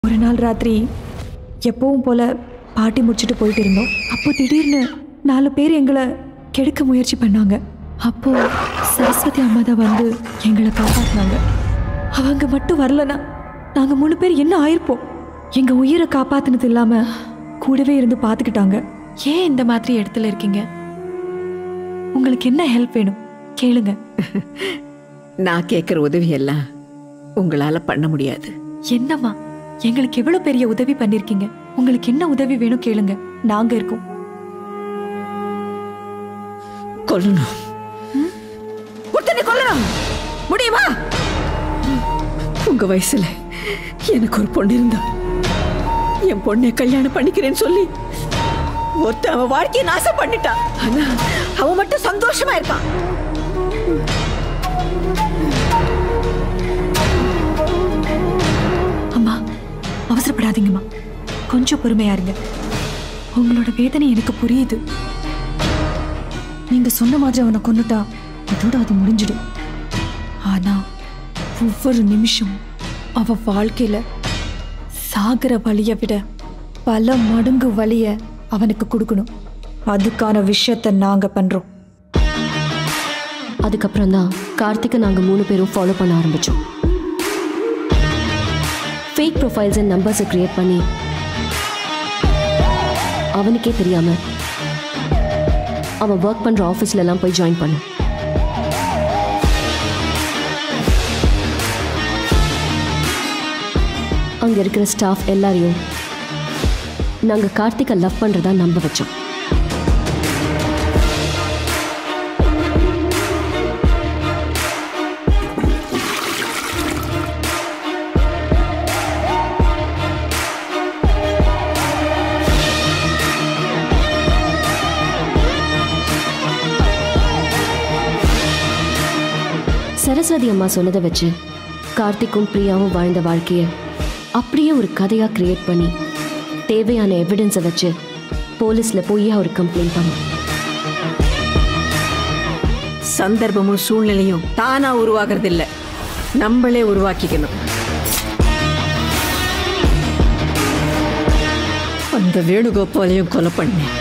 ஒரு நாள் ராத்திரி எப்பவும் போல பாட்டி முடிச்சுட்டு போயிட்டு இருந்தோம் அப்போ திடீர்னு நாலு பேர் எங்களை கெடுக்க முயற்சி பண்ணாங்க அப்போ சரஸ்வதி அம்மா தான் வந்து எங்களை காப்பாற்றினாங்க அவங்க மட்டும் வரலனா நாங்கள் மூணு பேர் என்ன ஆயிருப்போம் எங்கள் உயிரை காப்பாத்தினது இல்லாமல் கூடவே இருந்து பார்த்துக்கிட்டாங்க ஏன் இந்த மாதிரி இடத்துல இருக்கீங்க உங்களுக்கு என்ன ஹெல்ப் வேணும் கேளுங்க நான் கேட்குற உதவி எல்லாம் உங்களால பண்ண முடியாது என்னம்மா எங்களுக்கு எவ்வளவு பெரிய உதவி பண்ணிருக்கீங்க உங்களுக்கு என்ன உதவி வேணும் கேளுங்க நாங்க இருக்கோம் கொல்லணும் ஒருத்தனை கொல்லணும் முடியுமா உங்க வயசுல எனக்கு ஒரு பொண்ணு இருந்தா என் பொண்ணை கல்யாணம் பண்ணிக்கிறேன்னு சொல்லி ஒருத்தன் அவன் வாழ்க்கையை நாசம் பண்ணிட்டான் ஆனா அவன் மட்டும் சந்தோஷமா இருக்கான் அம்மா அவசரப்படாதீங்கம்மா கொஞ்சம் பொறுமையா இருங்க உங்களோட வேதனை எனக்கு புரியுது நீங்க சொன்ன மாதிரி அவனை கொன்னுட்டா அதோட அது முடிஞ்சிடும் ஆனா ஒவ்வொரு நிமிஷம் அவ வாழ்க்கையில சாகிற வழியை விட பல மடங்கு வழிய அவனுக்கு கொடுக்கணும் அதுக்கான விஷயத்த நாங்க பண்றோம் அதுக்கப்புறம் தான் கார்த்திகை நாங்கள் மூணு பேரும் ஃபாலோ பண்ண ஆரம்பித்தோம் ஃபேக் ப்ரொஃபைல்ஸ் அண்ட் நம்பர்ஸை க்ரியேட் பண்ணி அவனுக்கே தெரியாம அவன் ஒர்க் பண்ணுற ஆஃபீஸ்லலாம் போய் ஜாயின் பண்ண அங்கே இருக்கிற ஸ்டாஃப் எல்லாரையும் நாங்கள் கார்த்திகை லவ் பண்ணுறதா நம்ப வச்சோம் சரஸ்வதி அம்மா சொன்னதை வச்சு கார்த்திக்கும் பிரியாவும் வாழ்ந்த வாழ்க்கையை அப்படியே ஒரு கதையா கிரியேட் பண்ணி தேவையான எவிடன்ஸை வச்சு போலீஸ்ல போய் ஒரு கம்ப்ளைண்ட் பண்ணோம் சந்தர்ப்பமும் சூழ்நிலையும் தானா உருவாகிறது இல்ல நம்மளே உருவாக்கிக்கணும் அந்த வேணுகோபாலையும் கொலை பண்ணேன்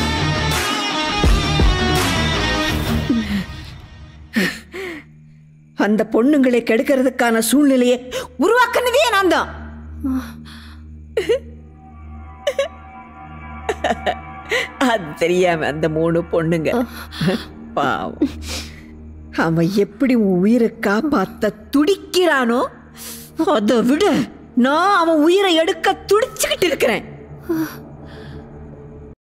அந்த பொண்ணுங்களை கெடுக்கிறதுக்கான சூழ்நிலையை உருவாக்குனதே நான் தான் அது தெரியாம அந்த மூணு பொண்ணுங்க பாவம் அவன் எப்படி உன் உயிரை காப்பாத்த துடிக்கிறானோ அதை விட நான் அவன் உயிரை எடுக்க துடிச்சுக்கிட்டு இருக்கிறேன்